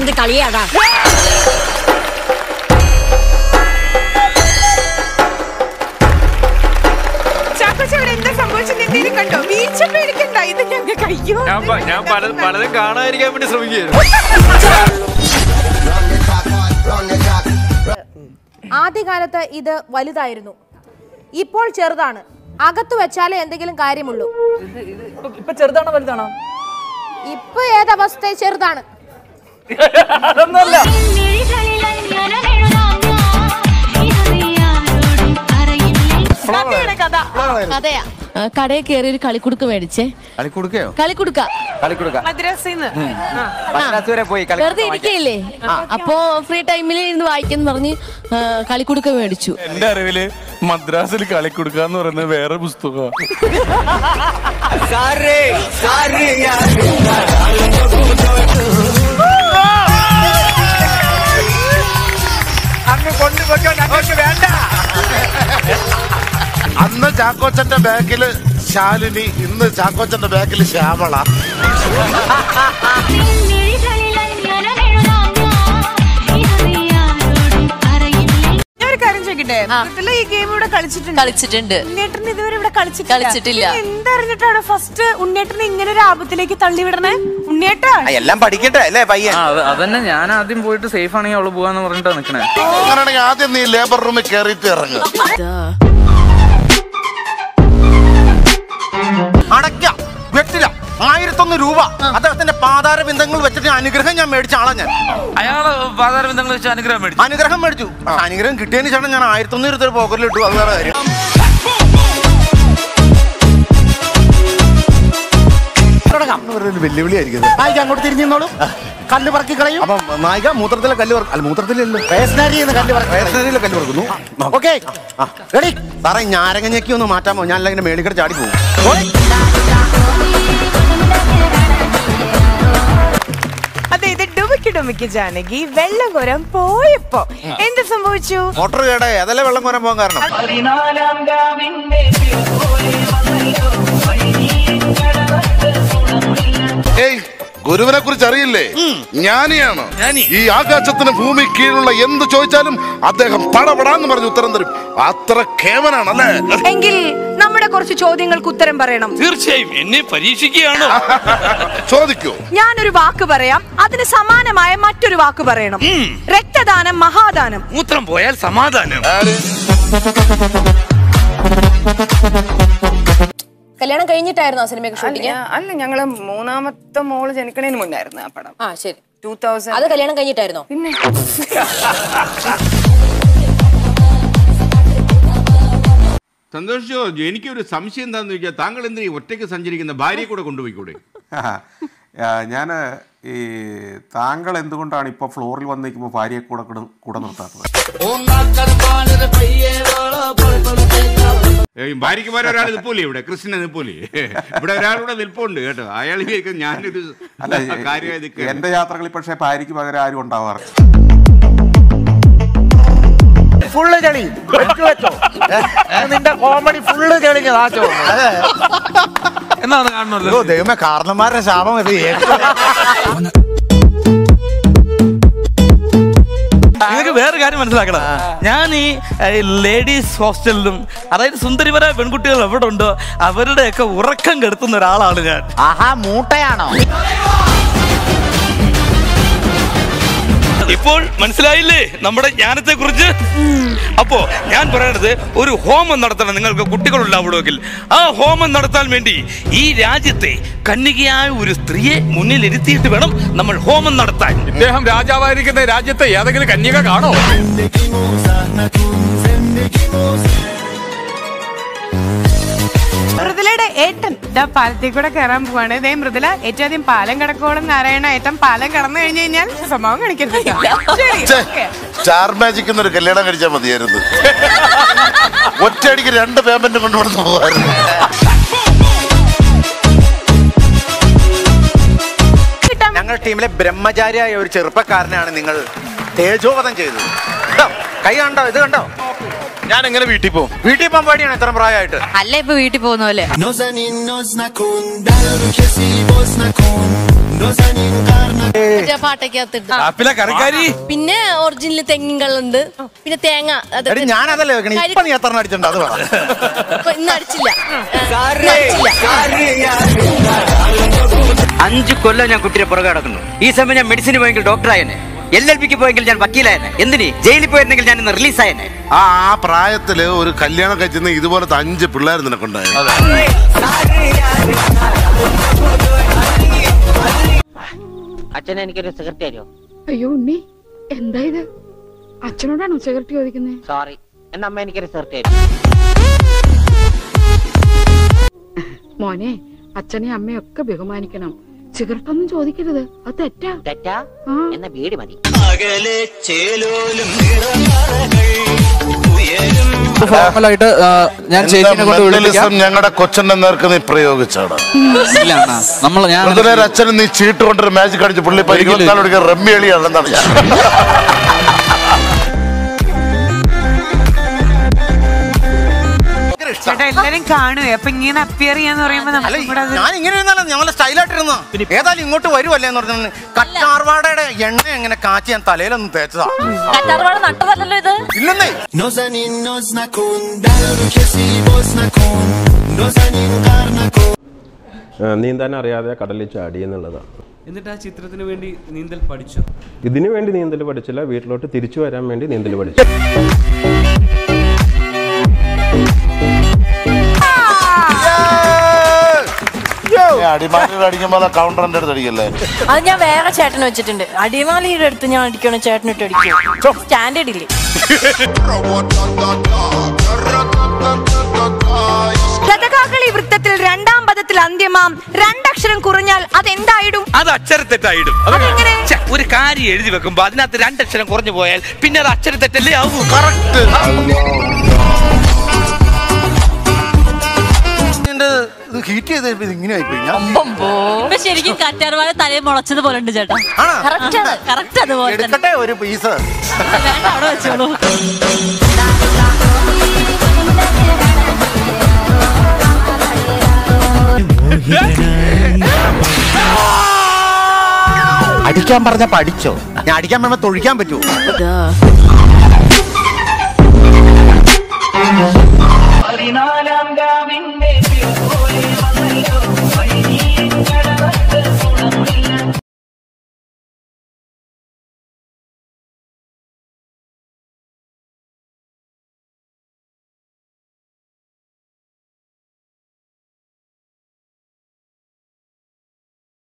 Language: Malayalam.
എന്ത് കളിയാടാ ചാക്കോച്ച ഇവിടെ എന്താ സംഭവിച്ചത് എന്തെങ്കിലും കണ്ടോ വീഴ്ച പേടിക്കണ്ട ഇത് ഞങ്ങൾക്ക് അയ്യോ ഞാൻ പ- ഞാൻ പല പലതും കാണാതിരിക്കാൻ വേണ്ടി ശ്രമിക്കുകയായിരുന്നു ആദ്യകാലത്ത് ഇത് വലുതായിരുന്നു ഇപ്പോൾ ചെറുതാണ് അകത്തു വെച്ചാലേ എന്തെങ്കിലും കാര്യമുള്ളൂ ഇപ്പൊ ചെറുതാണോ വലുതാണോ ഇപ്പൊ ഏതവസ്ഥ ചെറുതാണ് അതൊന്നുമല്ല കഥയുടെ കഥ അതെയാ കടയിൽ കയറി ഒരു കളിക്കുടുക്ക് മേടിച്ചേ കളിക്കൊടുക്കയോ കളിക്കുടുക്ക കളിക്കൊടുക്ക മദ്രാസിന്ന് പത്താം വരെ പോയി കളി വെറുതെ ഇരിക്കയില്ലേ അപ്പോ ഫ്രീ ടൈമിൽ ഇരുന്ന് വായിക്കുന്നു പറഞ്ഞ് ആ, കളിക്കുടുക്ക മേടിച്ചു എന്റെ അറിവില് മദ്രാസിൽ കളിക്കൊടുക്കുക എന്ന് പറയുന്നത് വേറെ പുസ്തകമാണ് അങ്ങ് കൊണ്ടുപോയിക്കോണ്ട് അങ്ങോട്ട് വേണ്ട അന്ന് ചാക്കോച്ചന്റെ ബാക്കില് ശാലിനി ഇന്ന് ചാക്കോച്ചന്റെ ബാക്കില് ശ്യാമള ഞാൻ ഒരു കാര്യം ചോദിക്കട്ടെ വീട്ടില് ഈ ഗെയിം ഇവിടെ കളിച്ചിട്ടുണ്ട് കളിച്ചിട്ടുണ്ട് ഉണ്ണേട്ടൻ ഇതുവരെ ഇവിടെ കളിച്ചിട്ടില്ല കളിച്ചിട്ടില്ല. പിന്നെ എന്തറിഞ്ഞിട്ടാണ് ഫസ്റ്റ് ഉണ്ണേട്ടനെ ഇങ്ങനെ ഒരു ആപത്തിലേക്ക് തള്ളിവിടണേ ഉണ്ണേട്ടാ എല്ലാം പഠിക്കട്ടെ അല്ലേ പയ്യൻ അതന്നെ ഞാൻ ആദ്യം പോയിട്ട് സേഫ് ആണെങ്കിൽ അവള് പോവാന്ന് പറഞ്ഞിട്ടാ നിക്കണേ അങ്ങനെയാണെങ്കിൽ ആദ്യം നീ ലേബർ റൂമിൽ കയറിയിട്ട് ഇറങ്ങുക അടയ്ക്ക വെട്ടില ആയിരത്തൊന്ന് രൂപ അദ്ദേഹത്തിന്റെ പാതാര ബിന്ദങ്ങൾ വെച്ചിട്ട് അനുഗ്രഹം ഞാൻ മേടിച്ച ആളാ ഞാൻ അയാള് പാതാര ബന്ധങ്ങൾ വെച്ച് അനുഗ്രഹം മേടിച്ചു അനുഗ്രഹം മേടിച്ചു അനുഗ്രഹം കിട്ടിയതിന് ശേഷം ഞാൻ ആയിരത്തൊന്ന് രൂപ പോക്കറ്റിൽ ഇട്ടു അത് വേറെ കാര്യം വെല്ലുവിളിയായിരിക്കും നായിക അങ്ങോട്ട് തിരിഞ്ഞോളൂ കല്ല് പറക്കി കളയും അപ്പൊ നായിക മൂത്രത്തിലെ കല്ല് പറ- അല്ല മൂത്രത്തിലല്ലോ റേഷനറിന്ന് കല്ല് പറ റേഷനറിയിലെ കല്ല് പറക്കുന്നു ഓക്കെ റെഡി സാറേ ഞാരങ്ങഞ്ഞക്കി ഒന്ന് മാറ്റാമോ ഞാൻ അല്ലെങ്കിൽ മേളിക്കട ചാടി പോകും അതെ ഇത് ഡുമിക്ക് ഡുമിക്ക് ജാനകി വെള്ളം കോരാൻ പോയപ്പോ എന്ത് സംഭവിച്ചു മോട്ടോർ കേടേ അതല്ലേ വെള്ളം കോരാൻ പോകാൻ കാരണം ഏയ് ഗുരുവിനെ കുറിച്ച് അറിയില്ലേ ജ്ഞാനിയാണ് ഈ ആകാശത്തിന് ഭൂമി കീഴിലുള്ള എന്ത് ചോദിച്ചാലും അദ്ദേഹം പടപടാന്ന് പറഞ്ഞ് ഉത്തരം തരും അത്ര കേവനാണല്ലേ എങ്കിൽ നമ്മുടെ കുറച്ച് ചോദ്യങ്ങൾക്ക് ഉത്തരം പറയണം തീർച്ചയായും എന്നെ പരീക്ഷിക്കുകയാണോ ചോദിക്കൂ ഞാനൊരു വാക്ക് പറയാം അതിന് സമാനമായ മറ്റൊരു വാക്ക് പറയണം രക്തദാനം മഹാദാനം മൂത്രം പോയാൽ സമാധാനം കല്യാണം കഴിഞ്ഞിട്ടായിരുന്നു ആ സിനിമയൊക്കെ ഷൂട്ടിങ് അല്ല ഞങ്ങള് മൂന്നാമത്തെ മോള് ജനിക്കണേന് മുന്നായിരുന്നു ആ പടം ആ ശരി ടൂ തൗസൻഡ് അത് കല്യാണം കഴിഞ്ഞിട്ടായിരുന്നോ പിന്നെ സന്തോഷ് ജോർജ് എനിക്കൊരു സംശയം എന്താണെന്ന് ചോദിച്ചാൽ താങ്കൾ എന്തിനാ ഈ ഒറ്റയ്ക്ക് സഞ്ചരിക്കുന്ന ഭാര്യയെ കൂടെ കൊണ്ടുപോയിക്കൂടെ ഞാൻ ഈ താങ്കൾ എന്തുകൊണ്ടാണ് ഇപ്പൊ ഫ്ലോറിൽ വന്നിരിക്കുമ്പോൾ ഭാര്യയെ കൂടെ കൂടെ- കൂടെ നിർത്താത്തത് ഏയ് ഭാര്യയ്ക്ക് വേറെ ഒരാൾ നിൽപ്പോലെ ഇവിടെ കൃഷ്ണൻ നിൽപ്പോലെ ഇവിടെ ഒരാളുടെ നിൽപ്പുണ്ട് കേട്ടോ അയാൾ വിചാരിക്കും ഞാനൊരു അല്ല കാര്യമായി നിൽക്കുകയാണ്. എന്റെ യാത്രകളിൽ പക്ഷേ ഭാര്യയ്ക്ക് പകരം ആരും ഉണ്ടാവാറ് ഫുള്ള് ചെളി വെച്ചു വെച്ചോ ഏ, നിന്റെ കോമഡി ഫുള്ള് ചെളിഞ്ഞതാച്ചോ എന്നാണ് കാണുന്നല്ലോ ദൈവമേ കാരണന്മാരുടെ ശാപം ഇത് നിങ്ങൾക്ക് വേറെ കാര്യം മനസ്സിലാക്കണം ഞാൻ ഈ ലേഡീസ് ഹോസ്റ്റലിലും അതായത് സുന്ദരിപരായ പെൺകുട്ടികൾ എവിടെ ഉണ്ടോ അവരുടെയൊക്കെ ഉറക്കം കെടുത്തുന്ന ഒരാളാണ് ഞാൻ ആഹാ മൂട്ടയാണോ ഇപ്പോൾ മനസ്സിലായില്ലേ നമ്മുടെ ജ്ഞാനത്തെ കുറിച്ച് അപ്പോ ഞാൻ പറയണത് ഒരു ഹോമം നടത്തണം നിങ്ങൾക്ക് കുട്ടികളുണ്ടാവുമെങ്കിൽ ആ ഹോമം നടത്താൻ വേണ്ടി ഈ രാജ്യത്തെ കന്യകയായ ഒരു സ്ത്രീയെ മുന്നിൽ ഇരുത്തിയിട്ട് വേണം നമ്മൾ ഹോമം നടത്താൻ ഇദ്ദേഹം രാജാവായിരിക്കുന്ന രാജ്യത്തെ ഏതെങ്കിലും കന്യക കാണോ മൃദുലയുടെ ഏട്ടൻ ഇതാ പാലത്തിൽ കൂടെ കയറാൻ പോവാണ് ഇതേ മൃദുല ഏറ്റവും ആദ്യം പാലം കിടക്കോളം നാരായണ ഏട്ടൻ പാലം കടന്നു കഴിഞ്ഞു കഴിഞ്ഞാൽ സ്വഭാവം കാണിക്കരുത് ശരി, ഛേ, okay. സ്റ്റാർ മാജിക് എന്നൊരു കല്യാണം കഴിച്ചാൽ മതിയായിരുന്നു ഒറ്റയടിക്ക് രണ്ട് പേയ്മെന്റ് കൊണ്ടുവന്ന് പോകായിരുന്നു ഞങ്ങളുടെ ടീമിലെ ബ്രഹ്മചാരിയായ ഒരു ചെറുപ്പക്കാരനാണ് നിങ്ങൾ തേജോവധം ചെയ്തത് കണ്ടോ? കൈ കണ്ടോ ഇത് കണ്ടോ ഞാൻ എങ്ങനെ വീട്ടിൽ പോകും വീട്ടിൽ പോകാൻ പേടിയാണ് ഇത്ര പ്രായമായിട്ട് അല്ല ഇപ്പൊ വീട്ടിൽ പോകുന്ന പോലെ മറ്റേ പാട്ടയ്ക്കകത്തിട്ട് ആപ്പിലെ കറിക്കാരി പിന്നെ ഒറിജിനൽ തെങ്ങിൻ കള്ളുണ്ട് പിന്നെ തേങ്ങ അത് എടി ഞാൻ അതല്ലേ വെക്കണേ ഇപ്പൊ നീ എത്ര അടിച്ചിട്ടുണ്ട് അത് പറ ഇപ്പൊ ഇന്ന് അടിച്ചില്ല ഇന്ന് അടിച്ചില്ല അഞ്ചു കൊല്ലം ഞാൻ കുട്ടിയെ പുറകെ നടക്കുന്നു ഈ സമയം ഞാൻ മെഡിസിന് പോയെങ്കിൽ ഡോക്ടറായനെ എൽ എൽ പിക്ക് പോയെങ്കിൽ ഞാൻ വക്കീലായനെ എന്തിന് ജയിലിൽ പോയിരുന്നെങ്കിൽ ഞാൻ ഇന്ന് റിലീസായനെ ആ ആ പ്രായത്തില് ഒരു കല്യാണം കഴിച്ചിരുന്ന ഇതുപോലത്തെ അഞ്ച് പിള്ളേർ നിനക്കുണ്ടായിരുന്നു അച്ഛനെ എനിക്കൊരു സിഗരറ്റ് തരുമോ അയ്യോ ഉണ്ണി എന്താ ഇത് അച്ഛനോടാണോ സിഗരറ്റ് ചോദിക്കുന്നത് സോറി എന്ന അമ്മ എനിക്കൊരു സിഗരറ്റ് തരും മോനെ അച്ഛനെ അമ്മയും ഒക്കെ ബഹുമാനിക്കണം സിഗരറ്റ് ഒന്നും ചോദിക്കരുത് അത് തെറ്റാ തെറ്റാ എന്ന വീട് മതി ഫോർമലായിട്ട് ഞാൻ ചേച്ചിനെ കൊണ്ട് വിളിപ്പിക്കാം ഞങ്ങളുടെ കൊച്ചന്റെ നേർക്ക് നീ പ്രയോഗിച്ചാണ് ഇല്ല അണ്ണാ. നമ്മൾ ഞാൻ മൃദുലേ അച്ഛനും നീ ചീട്ട് കൊണ്ടൊരു മാജിക് കളിച്ച് പുള്ളി ഇപ്പൊ ഇരുപത്തിനാല് മണിക്കൂർ റമ്മി കളിയാണെന്നാണ് ഞാൻ ചേട്ടാ എല്ലാരും കാണുവേ അപ്പൊ ഇങ്ങനെ അപ്പിയർ ചെയ്യാന്ന് പറയുമ്പോ അല്ല നമുക്കും കൂടെ അത് ഞാൻ ഇങ്ങനെ ഇരുന്നാലും ഞങ്ങളെ സ്റ്റൈലായിട്ടിരുന്ന ഏതായാലും ഇങ്ങോട്ട് വരുമല്ലേ എന്ന് പറഞ്ഞു കറ്റാർവാടയുടെ എണ്ണ എങ്ങനെ കാച്ചി ഞാൻ തലയിലൊന്നും തേച്ചതാ കറ്റാർവാഴ നട്ടതല്ലല്ലോ ഇത് ഇല്ലെന്നേ നീന്താൻ അറിയാതെ കടലിൽ ചാടി എന്നുള്ളതാണ് എന്നിട്ട് ആ ചിത്രത്തിന് വേണ്ടി നീന്തൽ പഠിച്ചു ഇതിനു വേണ്ടി നീന്തൽ പഠിച്ചില്ല വീട്ടിലോട്ട് തിരിച്ചു വരാൻ വേണ്ടി നീന്തൽ പഠിച്ചു അടിമാലിൽ അടിക്കുമ്പോൾ കൗണ്ടറിന്റെ അടുത്ത് അടിക്കല്ലേ അത് ഞാൻ വേറെ ചേട്ടന് വെച്ചിട്ടുണ്ട് അടിമാലിയുടെ അടുത്ത് ഞാൻ അടിക്കണ ചേട്ടനിട്ട് അടിക്കും സ്റ്റാൻഡേർഡ് ഇല്ലേ ഗതകാകളി വൃത്തത്തിൽ രണ്ടാം പദത്തിൽ അന്ത്യമാം രണ്ടക്ഷരം കുറഞ്ഞാൽ അതെന്തായിടും അത് അക്ഷരത്തെറ്റായിടും ഛെ, ഒരു കാര്യം എഴുതി വെക്കുമ്പോ അതിനകത്ത് രണ്ടക്ഷരം കുറഞ്ഞു പോയാൽ പിന്നെ അത് അക്ഷരത്തെറ്റല്ലേ ആവൂ ഇതിന്റെ ഇത് ഹീറ്റ് ചെയ്ത് ഇത് ഇങ്ങനെ ആയിപ്പോയി ഞാൻ ഇപ്പൊ ശരിക്കും കറ്റാർവാഴ തലയിൽ മുളച്ചത് പോലെ ഉണ്ട് ചേട്ടാ ആണോ? കറക്റ്റ് അതുപോലെ തന്നെ എടുക്കട്ടെ ഒരു പീസ് വേണ്ട അവിടെ വെച്ചോളൂ അടിക്കാൻ പറഞ്ഞ പഠിച്ചോ ഞാൻ അടിക്കാൻ പറയുമ്പോ തൊഴിക്കാൻ പറ്റുമോ